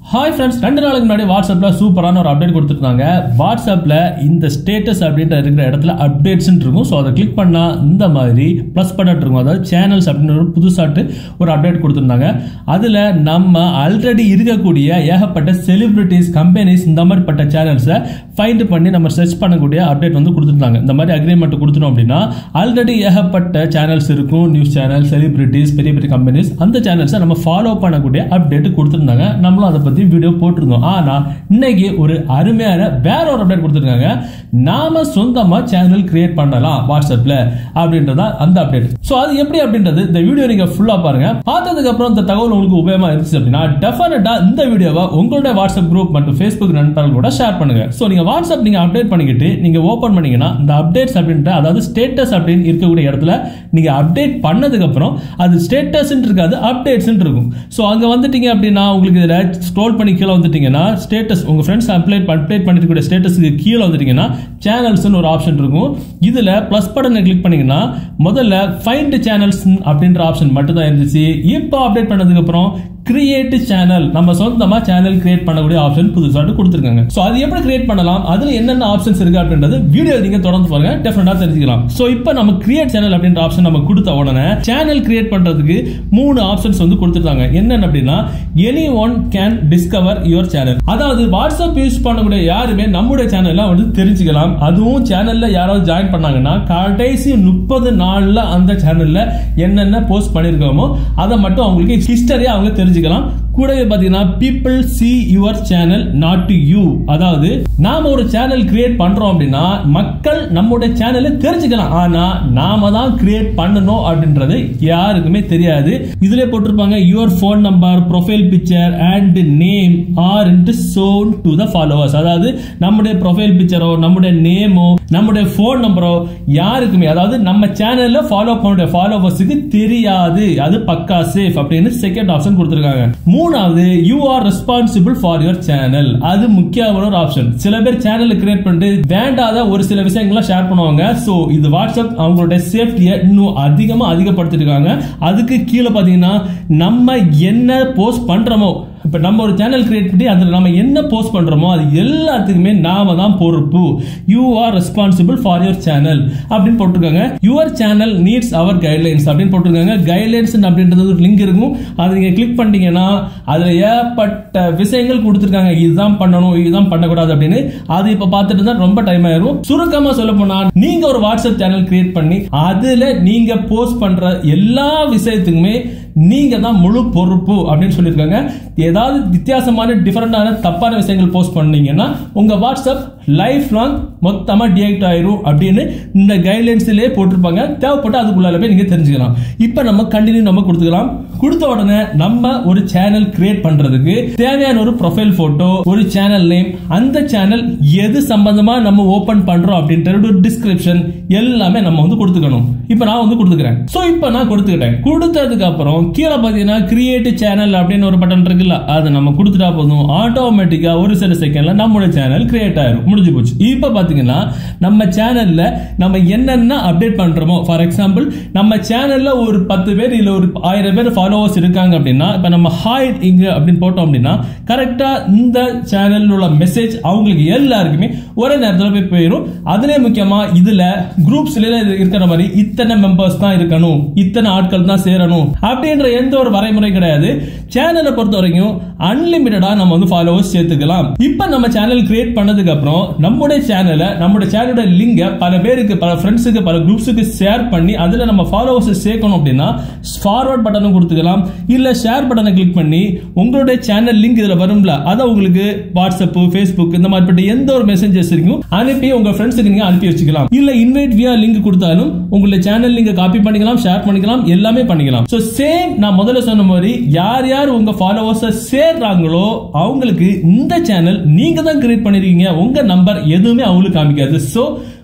hi friends ரெண்டு நாளுக்கு முன்னாடி வாட்ஸ்அப்பில் சூப்பரான ஒரு அப்டேட் கொடுத்துருந்தாங்க வாட்ஸ்அப்பில் இந்த ஸ்டேட்டஸ் அப்படின்ற இருக்கிற இடத்துல அப்டேட்ஸ் இருக்கும் ஸோ அதை கிளிக் பண்ணால் இந்த மாதிரி ப்ளஸ் பட்டன் இருக்கும் அதாவது சேனல்ஸ் அப்படின்னு ஒரு புதுசாட்டு ஒரு அப்டேட் கொடுத்துருந்தாங்க அதில் நம்ம ஆல்ரெடி இருக்கக்கூடிய ஏகப்பட்ட செலிபிரிட்டிஸ் கம்பெனிஸ் இந்த மாதிரி பட்ட சேனல்ஸை ஃபைண்ட் பண்ணி நம்ம சர்ச் பண்ணக்கூடிய அப்டேட் வந்து கொடுத்துருந்தாங்க இந்த மாதிரி அக்ரிமெண்ட் கொடுத்துட்டோம் அப்படின்னா ஆல்ரெடி ஏகப்பட்ட சேனல்ஸ் இருக்கும் நியூஸ் சேனல் செலிபிரிட்டிஸ் பெரிய பெரிய கம்பெனிஸ் அந்த சேனல்ஸை நம்ம ஃபாலோ பண்ணக்கூடிய அப்டேட் கொடுத்துருந்தாங்க நம்மளும் அதை பற்றி வீடியோ போட்டிருந்தோம் ஆனால் இன்னைக்கு ஒரு அருமையான வேற ஒரு அப்டேட் கொடுத்துருக்காங்க நாம சொந்தமாக சேனல் கிரியேட் பண்ணலாம் வாட்ஸ்அப்பில் அப்படின்றதா அந்த அப்டேட் ஸோ அது எப்படி அப்படின்றது இந்த வீடியோ நீங்க ஃபுல்லாக பாருங்க பார்த்ததுக்கு அப்புறம் இந்த தகவல் உங்களுக்கு உபயோகமாக இருந்துச்சு அப்படின்னா டெஃபினட்டா இந்த வீடியோவை உங்களுடைய வாட்ஸ்அப் குரூப் மற்றும் ஃபேஸ்புக் நண்பர்கள் கூட ஷேர் பண்ணுங்க ஸோ நீங்க வாட்ஸ்அப் நீங்க அப்டேட் பண்ணிக்கிட்டு நீங்க ஓப்பன் பண்ணீங்கன்னா இந்த அப்டேட்ஸ் அப்படின்ற அதாவது ஸ்டேட்டஸ் அப்படின்னு இருக்கக்கூடிய இடத்துல நீங்க அப்டேட் பண்ணதுக்கு அப்புறம் அது ஸ்டேட்டஸ் இருக்காது அப்டேட்ஸ் இருக்கும் ஸோ அங்க வந்துட்டீங்க அப்படின்னா உங்களுக்கு இதுல ஸ்க்ரோல் பண்ணி கீழே வந்துட்டீங்கன்னா ஸ்டேட்டஸ் உங்க ஃப்ரெண்ட்ஸ் அப்டேட் அப்டேட் பண்ணிருக்கக்கூடிய ஸ்டேட்டஸ்க்கு கீழே வந்துட்டீங்கன்னா சேனல்ஸ்னு ஒரு ஆப்ஷன் இருக்கும் இதுல ப்ளஸ் பட்டனை கிளிக் பண்ணீங்கன்னா முதல்ல ஃபைண்ட் சேனல்ஸ் அப்படின்ற ஆப்ஷன் மட்டும் தான் இருந்துச்சு இப்போ அப்டேட் பண்ணதுக்கு அப்புறம் கிரியேட் சேனல் நம்ம சொந்தமா சேனல் கிரியேட் பண்ணக்கூடிய ஆப்ஷன் புதுசாக கொடுத்துருக்காங்க ஸோ அது எப்படி கிரியேட் பண்ணலாம் அதுல என்னென்ன ஆப்ஷன்ஸ் இருக்கு அப்படின்றது வீடியோ நீங்க தொடர்ந்து பாருங்க டெஃபினட்டா தெரிஞ்சுக்கலாம் ஸோ இப்போ நம்ம கிரியேட் சேனல் அப்படின்ற ஆப்ஷன் நம்ம கொடுத்த உடனே சேனல் கிரியேட் பண்றதுக்கு மூணு ஆப்ஷன்ஸ் வந்து கொடுத்துருக்காங்க என்னென்ன அப்படின்னா anyone can discover your channel அதாவது வாட்ஸ்அப் யூஸ் பண்ணக்கூடிய யாருமே நம்முடைய சேனல்ல வந்து தெரிஞ்சுக்கலாம் அதுவும் சேனல்ல யாராவது ஜாயின் பண்ணாங்கன்னா கடைசி முப்பது நாள்ல அந்த சேனல்ல என்னென்ன போஸ்ட் பண்ணிருக்கோமோ அதை மட்டும் அவங்களுக்கு ஹிஸ்டரியா அவங்க தெரிஞ்சுக்கலாம் கூடவே பாத்தீங்கன்னா people see your channel not to you அதாவது நாம ஒரு சேனல் கிரியேட் பண்றோம் அப்படின்னா மக்கள் நம்முடைய சேனலை தெரிஞ்சுக்கலாம் ஆனா நாம தான் கிரியேட் பண்ணணும் அப்படின்றது யாருக்குமே தெரியாது இதுல போட்டிருப்பாங்க your phone number profile picture and name aren't shown to the followers அதாவது நம்முடைய ப்ரொஃபைல் பிக்சரோ நம்முடைய நேமோ நம்முடைய ஃபோன் நம்பரோ யாருக்குமே அதாவது நம்ம சேனல்ல ஃபாலோ பண்ணுடைய ஃபாலோவர்ஸுக்கு தெரியாது அது பக்கா சேஃப் அப்படின்னு செகண்ட் ஆப்ஷன் கொடுத்துருக்காங்க மூணாவது you are responsible for your channel அது முக்கியமான ஒரு ஆப்ஷன் சில பேர் சேனல் கிரியேட் பண்ணிட்டு வேண்டாத ஒரு சில விஷயங்களை ஷேர் பண்ணுவாங்க ஸோ இது வாட்ஸ்அப் அவங்களுடைய சேஃப்டியை இன்னும் அதிகமா அதிகப்படுத்திருக்காங்க அதுக்கு கீழே பார்த்தீங்கன்னா நம்ம என்ன போஸ்ட் பண்றோமோ இப்போ நம்ம ஒரு சேனல் கிரியேட் பண்ணி அதில் நம்ம என்ன போஸ்ட் பண்ணுறோமோ அது எல்லாத்துக்குமே நாம தான் பொறுப்பு you are responsible for your channel அப்படின்னு போட்டிருக்காங்க your channel needs our guidelines அப்படின்னு போட்டிருக்காங்க கைட்லைன்ஸ் அப்படின்றது ஒரு லிங்க் இருக்கும் அதை நீங்கள் கிளிக் பண்ணிட்டீங்கன்னா அதில் ஏற்பட்ட விஷயங்கள் கொடுத்துருக்காங்க இதுதான் பண்ணணும் இதுதான் பண்ணக்கூடாது அப்படின்னு அது இப்போ பார்த்துட்டு தான் ரொம்ப டைம் ஆயிரும் சுருக்கமாக சொல்ல போனால் நீங்கள் ஒரு வாட்ஸ்அப் சேனல் கிரியேட் பண்ணி அதில் நீங்கள் போஸ்ட் பண்ணுற எல்லா விஷயத்துக்குமே நீங்க தான் முழு பொறுப்பு அப்படின்னு சொல்லியிருக்காங்க ஏதாவது வித்தியாசமான டிஃபரெண்டான தப்பான விஷயங்கள் போஸ்ட் பண்ணீங்கன்னா உங்க வாட்ஸ்அப் லைஃப் லாங் மொத்தமா டிஆக்ட் ஆயிரும் அப்படின்னு இந்த கைட்லைன்ஸ்லயே போட்டிருப்பாங்க தேவைப்பட்ட அதுக்குள்ளால போய் நீங்க தெரிஞ்சுக்கலாம் இப்போ நம்ம கண்டினியூ நம்ம கொடுத்துக்கலாம் கொடுத்த உடனே நம்ம ஒரு சேனல் கிரியேட் பண்றதுக்கு தேவையான ஒரு ப்ரொஃபைல் போட்டோ ஒரு சேனல் நேம் அந்த சேனல் எது சம்பந்தமா நம்ம ஓபன் பண்றோம் அப்படின்ற ஒரு டிஸ்கிரிப்ஷன் எல்லாமே நம்ம வந்து கொடுத்துக்கணும் இப்போ நான் வந்து கொடுத்துக்கிறேன் ஸோ இப்போ நான் கொடுத்துக்கிட்டேன் கொடுத்ததுக்கு அப்புறம் கீழே பார்த்தீங்கன்னா கிரியேட் சேனல் அப்படின்னு ஒரு பட்டன் இருக்குல்ல அதை நம்ம கொடுத்துட்டா போதும் ஆட்டோமேட்டிக்கா ஒரு சில செகண்ட்ல நம்மளோட சேனல் கிரியேட் ஆயிரும் முடிஞ்சு போச்சு இப்போ பார்த்தீங்கன்னா நம்ம சேனல்ல நம்ம என்னென்ன அப்டேட் பண்றோமோ ஃபார் எக்ஸாம்பிள் நம்ம சேனல்ல ஒரு பத்து பேர் இல்ல ஒரு ஆயிரம் பேர் ஃபாலோவர்ஸ் இருக்காங்க அப்படின்னா இப்போ நம்ம ஹாய் இங்க அப்படின்னு போட்டோம் அப்படின்னா கரெக்டா இந்த சேனல்ல உள்ள மெசேஜ் அவங்களுக்கு எல்லாருக்குமே ஒரே நேரத்தில் போய் போயிடும் அதுல முக்கியமா இதுல குரூப்ஸ்ல இருக்கிற மாதிரி இத்தனை மெம்பர்ஸ் தான் இருக்கணும் இத்தனை ஆட்கள் தான் சேரணும் அப்படின்ற எந்த ஒரு வரைமுறை கிடையாது சேனலை பொறுத்த வரைக்கும் அன்லிமிட்டடா நம்ம வந்து ஃபாலோவர்ஸ் சேர்த்துக்கலாம் இப்போ நம்ம சேனல் கிரியேட் பண்ணதுக்கு அப்புறம் நம்முடைய சேனலை நம்முடைய சேனலோட லிங்கை பல பேருக்கு பல ஃப்ரெண்ட்ஸுக்கு பல குரூப்ஸுக்கு ஷேர் பண்ணி அதுல நம்ம ஃபாலோவர்ஸ் சேர்க்கணும் அப்படின்னா ஃபார்வர்ட் பட்டனும் கொடுத்துக்கலாம் இல்ல ஷேர் பட்டனை கிளிக் பண்ணி உங்களுடைய சேனல் லிங்க் இதுல வரும்ல அதை உங்களுக்கு வாட்ஸ்அப் ஃபேஸ்புக் இந்த மாதிரி எந்த ஒரு மெசேஜஸ் இருக்கும் அனுப்பி உங்க ஃப்ரெண்ட்ஸுக்கு நீங்க அனுப்பி வச்சுக்கலாம் இல்ல இன்வைட் வியா லிங்க் கொடுத்தாலும் உங்களுடைய சேனல் லிங்க் காப்பி பண்ணிக்கலாம் ஷேர் பண்ணிக்கலாம் எல்லாமே பண்ணிக்கலாம் ஸோ சேம் நான் முதல்ல சொன்ன மாதிரி யார் யார் உங்க ஃபாலோவர்ஸ் சேர்றாங்களோ அவங்களுக்கு இந்த சேனல் நீங்க தான் கிரியேட் பண்ணிருக்கீங்க உங்க நம்பர் எதுவுமே அவங்களுக்கு காமிக்காது ஸோ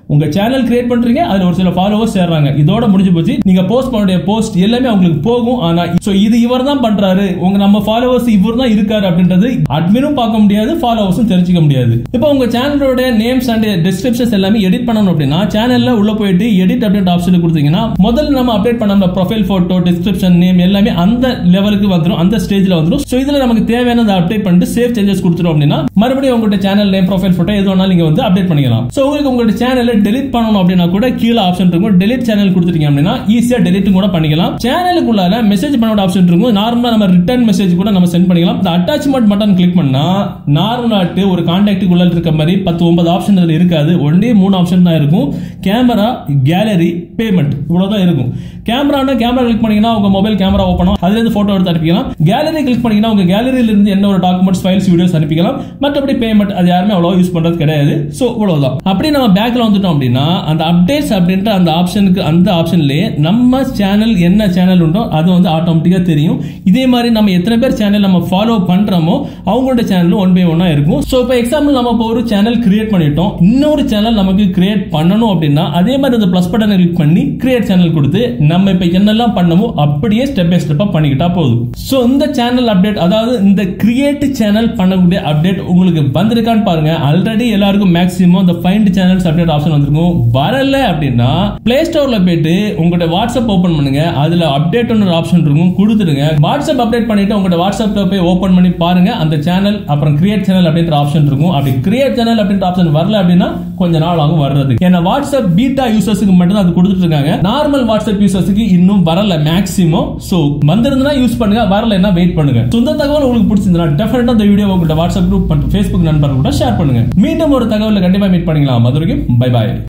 உங்க சேனல் கிரியேட் பண்றீங்க அதுல ஒரு சில ஃபாலோவர்ஸ் சேர்றாங்க இதோட முடிஞ்சு போச்சு நீங்க போஸ்ட் பண்ணக்கூடிய போஸ்ட் எல்லாமே அவங்களுக்கு போகும் ஆனா சோ இது இவர் தான் பண்றாரு உங்க நம்ம ஃபாலோவர்ஸ் இவர் தான் இருக்காரு அப்படின்றது அட்மினும் பார்க்க முடியாது ஃபாலோவர்ஸும் தெரிஞ்சுக்க முடியாது இப்போ உங்க சேனலோட நேம்ஸ் அண்ட் டிஸ்கிரிப்ஷன்ஸ் எல்லாமே எடிட் பண்ணணும் அப்படின்னா சேனல்ல உள்ள போயிட்டு எடிட் அப்டேட் ஆப்ஷன் கொடுத்தீங்கன்னா முதல்ல நம்ம அப்டேட் பண்ண ப்ரொஃபைல் போட்டோ டிஸ்கிரிப்ஷன் நேம் எல்லாமே அந்த லெவலுக்கு வந்துடும் அந்த ஸ்டேஜ்ல வந்துடும் ஸோ இதுல நமக்கு தேவையானதை அப்டேட் பண்ணிட்டு சேவ் சேஞ்சஸ் கொடுத்துரும் அப்படின்னா மறுபடியும் உங்கள்கிட்ட சேனல் நேம் ப்ரொஃபைல் போட்டோ எது வேணாலும் நீங்க வந்து அப்டேட் பண்ணிக்கலாம் ஸோ உங்களுக்கு உங்களோட சேனலை டெலிட் பண்ணணும் அப்படின்னா கூட கீழே ஆப்ஷன் இருக்கும் டெலிட் சேனல் கொடுத்துட்டீங்க அப்படின்னா ஈஸியா டெலிட் கூட பண்ணிக்கலாம் சேனலுக்குள்ளார மெசேஜ் பண்ணோட ஆப்ஷன் இருக்கும் நார்மலா நம்ம ரிட்டர்ன் மெசேஜ் கூட நம்ம சென்ட் பண்ணிக்கலாம் இந்த அட்டாச்மெண்ட் பட்டன் கிளிக் பண்ணா நார்மலாட்டு ஒரு கான்டாக்டுக்குள்ள இருக்க மாதிரி பத்து ஒன்பது ஆப்ஷன் இதுல இருக்காது ஒன்லி மூணு ஆப்ஷன் தான் இருக்கும் கேமரா கேலரி பேமெண்ட் இவ்வளவுதான் இருக்கும் கேமரானா கேமரா கிளிக் பண்ணீங்கன்னா உங்க மொபைல் கேமரா ஓப்பன் ஆகும் அதுல இருந்து போட்டோ எடுத்து அனுப்பிக்கலாம் கேலரி கிளிக் பண்ணீங்கன்னா உங்க கேலரியில இருந்து என்ன ஒரு டாக்குமெண்ட்ஸ் ஃபைல்ஸ் வீடியோஸ் அனுப்பிக்கலாம் மற்றபடி பேமெண்ட் அது யாருமே அவ்வளோ யூஸ் பண்றது கிடையாது ஸோ இவ்வளவுதான் அப்படி நம்ம பேக்ல வந்துட்டோம் அப்படின்னா அந்த அப்டேட்ஸ் அப்படின்ற அந்த ஆப்ஷனுக்கு அந்த ஆப்ஷன்லயே நம்ம சேனல் என்ன சேனல் உண்டோ அது வந்து ஆட்டோமேட்டிக்கா தெரியும் இதே மாதிரி நம்ம எத்தனை பேர் சேனல் நம்ம ஃபாலோ பண்றோமோ அவங்களோட சேனலும் ஒன் பை ஒன்னா இருக்கும் ஸோ இப்போ எக்ஸாம்பிள் நம்ம இப்போ ஒரு சேனல் கிரியேட் பண்ணிட்டோம் இன்னொரு சேனல் நமக்கு கிரியேட் பண்ணணும் அப்படின்னா அதே மாதிரி அந்த ப்ளஸ் பட்டனை கிளிக் பண்ணி கிரியேட் சேனல் கொடுத்து நம்ம இப்போ என்னெல்லாம் பண்ணமோ அப்படியே ஸ்டெப் பை ஸ்டெப்பா பண்ணிக்கிட்டா போதும் ஸோ இந்த சேனல் அப்டேட் அதாவது இந்த கிரியேட் சேனல் பண்ணக்கூடிய அப்டேட் உங்களுக்கு வந்திருக்கான்னு பாருங்க ஆல்ரெடி எல்லாருக்கும் மேக்ஸிமம் இந்த ஃபைண்ட் சேனல்ஸ் அப்டேட் ஆப்ஷன் வந்திருக்கும் வரல அப்படின்னா பிளே ஸ்டோர்ல போயிட்டு உங்களோட வாட்ஸ்அப் ஓபன் பண்ணுங்க அதுல அப்டேட் ஒரு ஆப்ஷன் இருக்கும் கொடுத்துருங்க வாட்ஸ்அப் அப்டேட் பண்ணிட்டு உங்களோட வாட்ஸ்அப்ல போய் ஓபன் பண்ணி பாருங்க அந்த சேனல் அப்புறம் கிரியேட் சேனல் அப்படின்ற ஆப்ஷன் இருக்கும் அப்படி கிரியேட் சேனல் அப்படின்ற ஆப்ஷன் வரல அப்படின்னா கொஞ்ச நாள் ஆகும் வர்றது ஏன்னா வாட்ஸ்அப் பீட்டா யூசர்ஸுக்கு மட்டும் தான் அது கொடுத்துட்டு இருக்காங்க நார்மல் வாட்ஸ்அப் யூசர்ஸுக்கு இன்னும் வரல மேக்ஸிமம் சோ வந்திருந்தா யூஸ் பண்ணுங்க வரலன்னா வெயிட் பண்ணுங்க சொந்த தகவல் உங்களுக்கு பிடிச்சிருந்தா டெஃபினட்டா இந்த வீடியோ உங்கள்ட்ட வாட்ஸ்அப் குரூப் மற்றும் ஃபேஸ்புக் நண்பர்கள் கூட ஷேர் பண்ணுங்க மீண்டும் ஒரு தகவலை கண்டிப்பா மீட் பண்ணிக்கலாம் அது வரைக்கும் பை பாய்